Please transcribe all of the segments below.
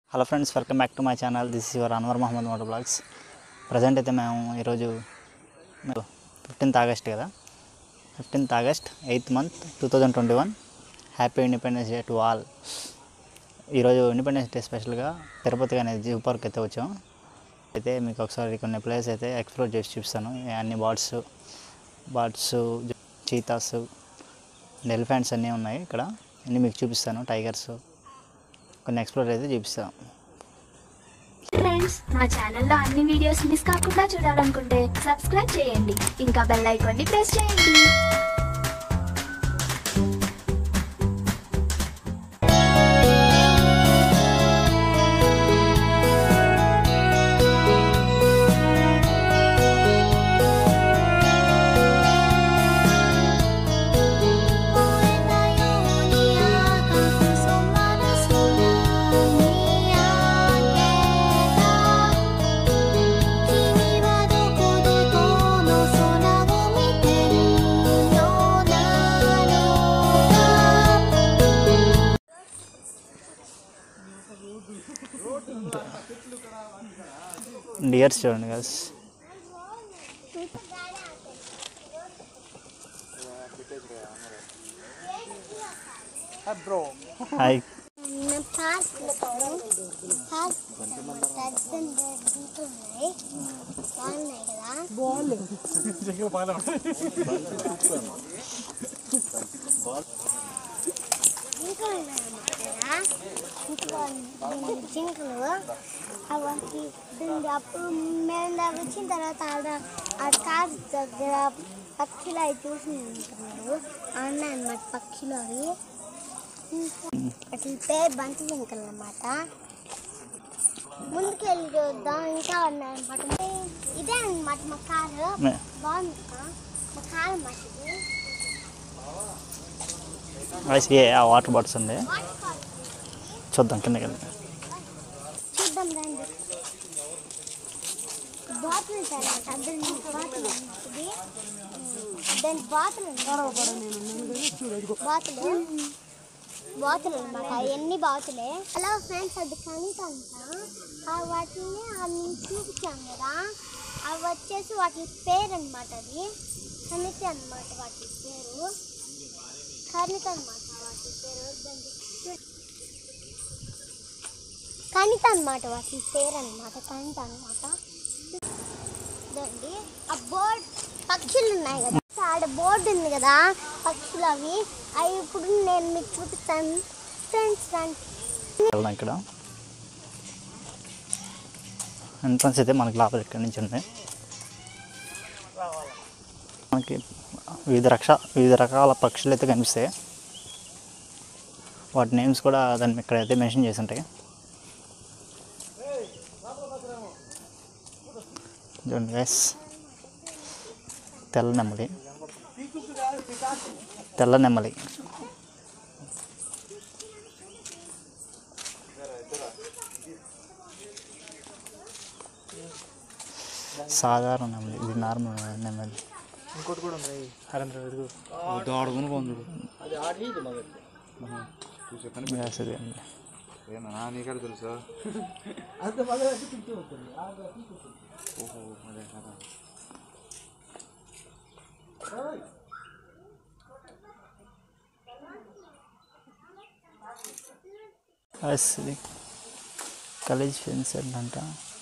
Hello friends welcome back to my channel this is your Anwar Mohammed moto vlogs present అయితే మేము ఈరోజు fifteenth August కదా fifteenth August eighth month two thousand twenty one happy independence day to all ఈరోజు independence day స్పెషల్గా తిరుపతి అనేది zoo park అయితే వచ్చాం అయితే మీకు ఒకసారి కొన్ని ప్లేస్ అయితే ఎక్స్ప్లోర్ చేసి చూపిస్తాను అన్ని బర్డ్స్ బర్డ్స్ చీతాస్ ఎలిఫెంట్స్ అన్నీ ఉన్నాయి ఇక్కడ అన్నీ మీకు చూపిస్తాను టైగర్స్ కొన్ని ఎక్స్ప్లోర్ అయితే చూపిస్తాను ఫ్రెండ్స్ మా ఛానల్లో అన్ని వీడియోస్ మిస్ కాకుండా చూడాలనుకుంటే సబ్స్క్రైబ్ చేయండి ఇంకా బెల్ ఐకాన్ని ప్రెస్ చేయండి డియర్స్ చూడండి గస్ హాయ్ జింకలు అవకి అప్పుడు మేము దాకా వచ్చిన తర్వాత ఆడ ఆ కార్ దగ్గర పక్షులు అవి చూసి ఉంటున్నారు అన్నాయి అన్నమాట పక్షులు అవి అట్లా పేరు బంతి జింకలు అన్నమాట ముందుకు వెళ్ళి చూద్దాం ఇంకా ఉన్నాయన్నమాట ఇదే అన్నమాట మా కారు మే- బాగుంది కదా? మా కారు అన్నమాట ఇది గైస్ ఏ ఆ వాటర్ బాటిల్స్ ఉంది చూద్దాం కిందకి వెళ్ళి చూద్దాం రండి బాటిల్ ఉంటాయన్నమాట దాని బాటిల్ ఇది దాని బాటిల్ బాటిల్ బాతులు అనమాట ఎన్ని బాతులే హలో ఫ్రెండ్స్ అది కనిత అంట ఆ వాటిని అన్ని చూపించాం కదా అవి వచ్చేసి వాటి పేరు అనమాట అది కనిత అనమాట వాటి పేరు కనిత అనమాట వాటి పేరు దాని చూ- కనిత అనమాట వాటి పేరు అనమాట కనిత అనమాట ఇదండి ఆ బోర్డ్ పక్షులు ఉన్నాయి కదా ఆడ బోర్డు ఉంది కదా పక్షులు అవి అవి ఇప్పుడు నేను మీకు చూపిస్తాను ఫ్రెండ్స్ రండి వెళ్దాం ఇక్కడ ఎంట్రన్స్ అయితే మనకి లోపల ఇక్కడి నుంచి ఉంది మనకి వివిధ రక్ష వివిధ రకాల పక్షులు అయితే కనిపిస్తాయి వాటి నేమ్స్ కూడా దాన్ని ఇక్కడ అయితే మెన్షన్ చేసి ఉంటాయి చూడండి గైస్ తెల్ల నెమ్మలి తెల్ల నెమ్మలి సాధారణ నెమ్మలి ఇది నార్మల్ నెమ్మలి ఇంకోటి కూడా ఉంది హరేంద్ర అడుగు దోడగును కొందుడు Yes, ఇది అండి. ఏమన్నా నీకాడ తెలుసా ఓహో అదే కదా Yes, ఇది కాలేజ్ ఫ్రెండ్స్ అంట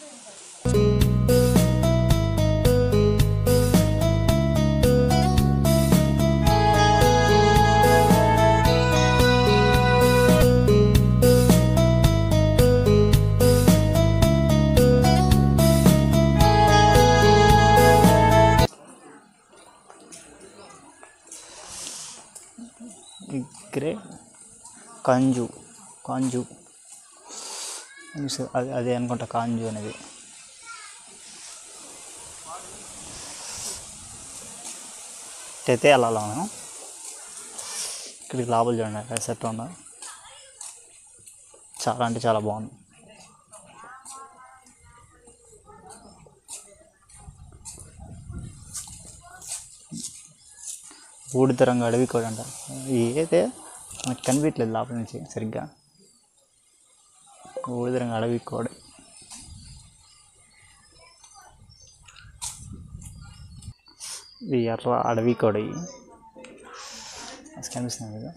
గ్రే కంజు కాంజు సో అది అదే అనుకుంటా కాంజు అనేది అయితే వెళ్ళాలి మనం ఇక్కడికి లోపల చూడండి సెట్ ఉందా చాలా అంటే చాలా బాగుంది బూడిద రంగు అడవి కూడా అంటారు ఇది అయితే మనకు కనిపించలేదు లోపల నుంచి సరిగ్గా ఊదిరంగా అడవి కోడి ఇది ఎర్ర అడవి కోడి అది కనిపిస్తుంది కదా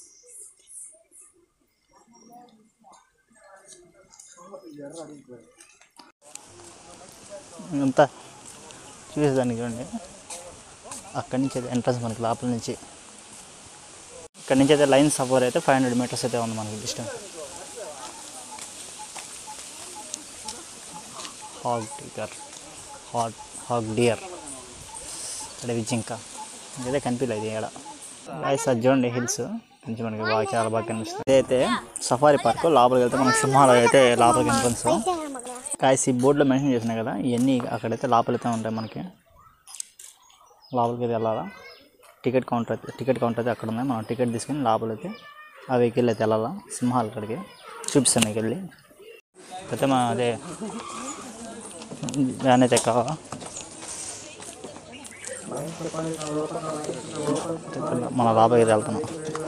అంతా చూసేదానికి చూడండి అక్కడి నుంచి అయితే ఎంట్రన్స్ మనకి లోపల నుంచి ఇక్కడ నుంచి అయితే లైన్ సఫర్ అయితే ఫైవ్ హండ్రెడ్ మీటర్స్ అయితే ఉంది మనకి డిస్టెన్స్ హాగ్ టీకర్ హాట్ హాగ్ డియర్ అడవి జింక ఇదైతే కనిపించలేదు ఇక్కడ గాయస్ అది చూడండి హిల్స్ కొంచెం మనకి బాగా చాలా బాగా కనిపిస్తుంది ఇదైతే సఫారీ పార్క్ లోపలికి వెళ్తే మనకి సింహాలు అయితే లోపలికి ఎంట్రన్స్ కాయస్ ఈ బోర్డులో మెన్షన్ చేసినాయి కదా ఇవన్నీ అక్కడైతే లోపలైతే ఉంటాయి మనకి లోపలికి అయితే వెళ్ళాలా టికెట్ కౌంటర్ అయితే టికెట్ కౌంటర్ అయితే అక్కడ ఉంది మనం టికెట్ తీసుకుని లోపలైతే ఆ వెహికల్ అయితే వెళ్ళాలా సింహాలు అక్కడికి చూపిస్తాను నీకు వెళ్ళి అయితే మా అదే వ్యాన్ అయితే ఎక్కాలా మన లోపలికి అయితే వెళ్తున్నాం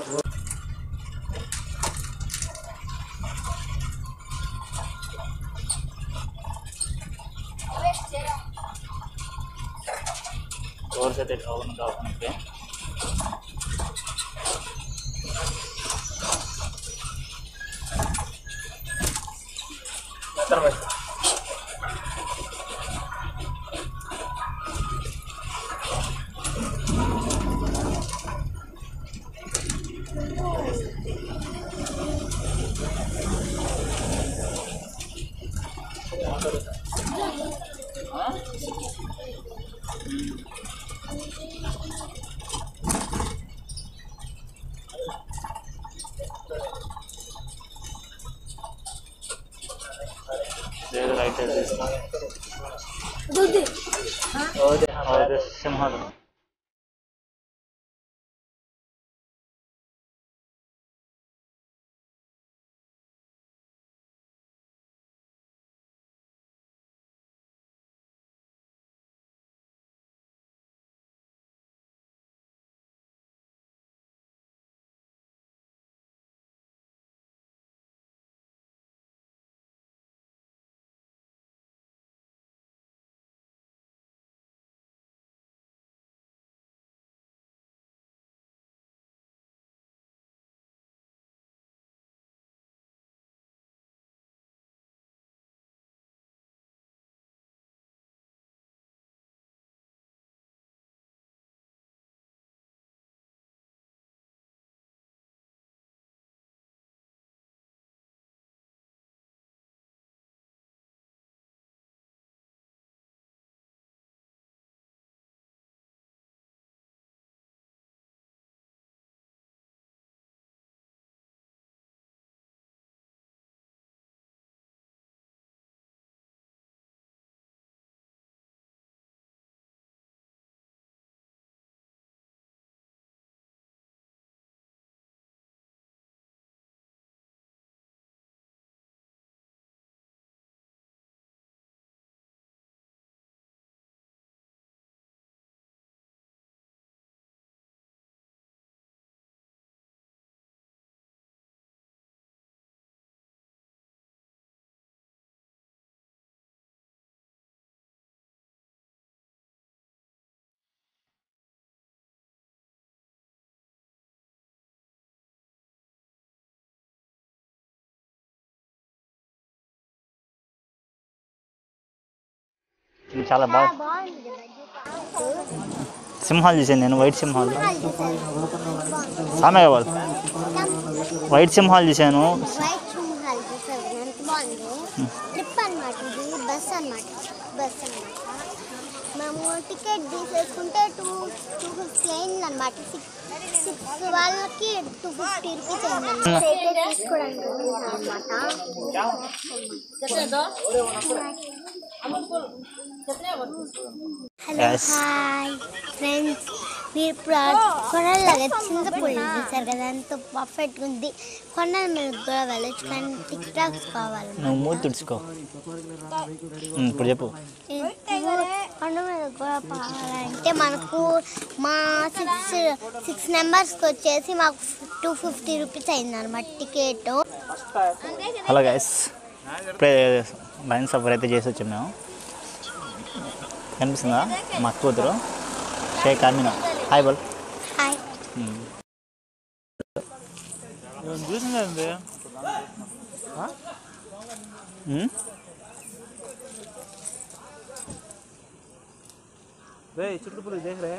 డోర్స్ అయితే ఓపెన్ కావాలి లేదు రైట్ సైడ్ తీసుకో ఓదే ఓదే సింహాలు ఇది చాలా బాగా బాగుంది సింహాలు చూసాను నేను వైట్ సింహాలు సామే కావాలి వైట్ సింహాలు చూశాను వైట్ సింహాలు చూసారు ఎంత బాగుంది ట్రిప్ అన్నమాట ఇది బస్ అన్నమాట బస్ అన్నమాట మేము టికెట్ తీసేసుకుంటే టూ టూ ఫిఫ్టీ అయింది అనమాట సిక్స్ సిక్స్ వాళ్ళకి టూ ఫిఫ్టీ రూపీస్ అయింది తీసుకోవడానికి అనమాట హలో Yes. హాయ్ ఫ్రెండ్స్ మీరు ఇప్పుడు కొనలాగా చింతపూడి చూసారు కదా ఎంతో పర్ఫెక్ట్గా ఉంది కొండల మీద కూడా వెళ్ళొచ్చు కానీ టిక్ టాక్స్ కావాలి నువ్వు మూతి తుడుచుకో ఉమ్, ఇప్పుడు చెప్పు కొండ మీద కూడా పోవాలంటే మనకు మా సిక్స్ సిక్స్ నెంబర్స్కి వచ్చేసి మాకు టూ ఫిఫ్టీ రూపీస్ అయింది అనమాట టికెట్ హలో గైస్ ఇప్పుడే లైన్ సఫర్ అయితే చేసి వచ్చాం మేము కనిపిస్తుందా మా కూతురు షేక్ అమీనా హాయ్ బల్ హాయ్ చూసిందండి రే చుట్టుపులు దేఖరే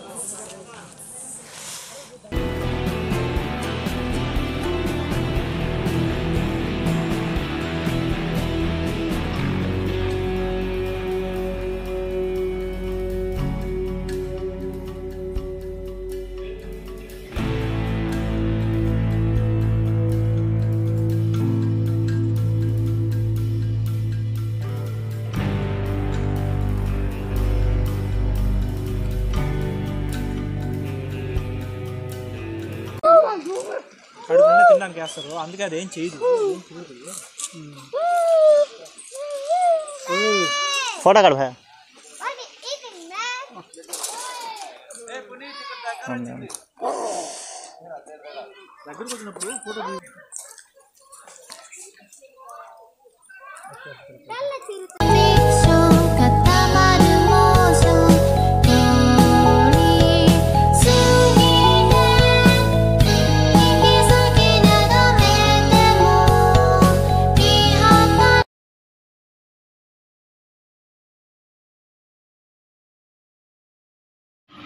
కడుపు తినడానికి వేస్తారు అందుకే అది ఏం చేయదు ఏం చేయదు. ఫోటో కడప దగ్గరకు వచ్చినప్పుడు ఫోటో తీ-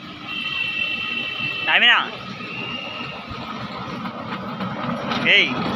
అమీనా ఏయ్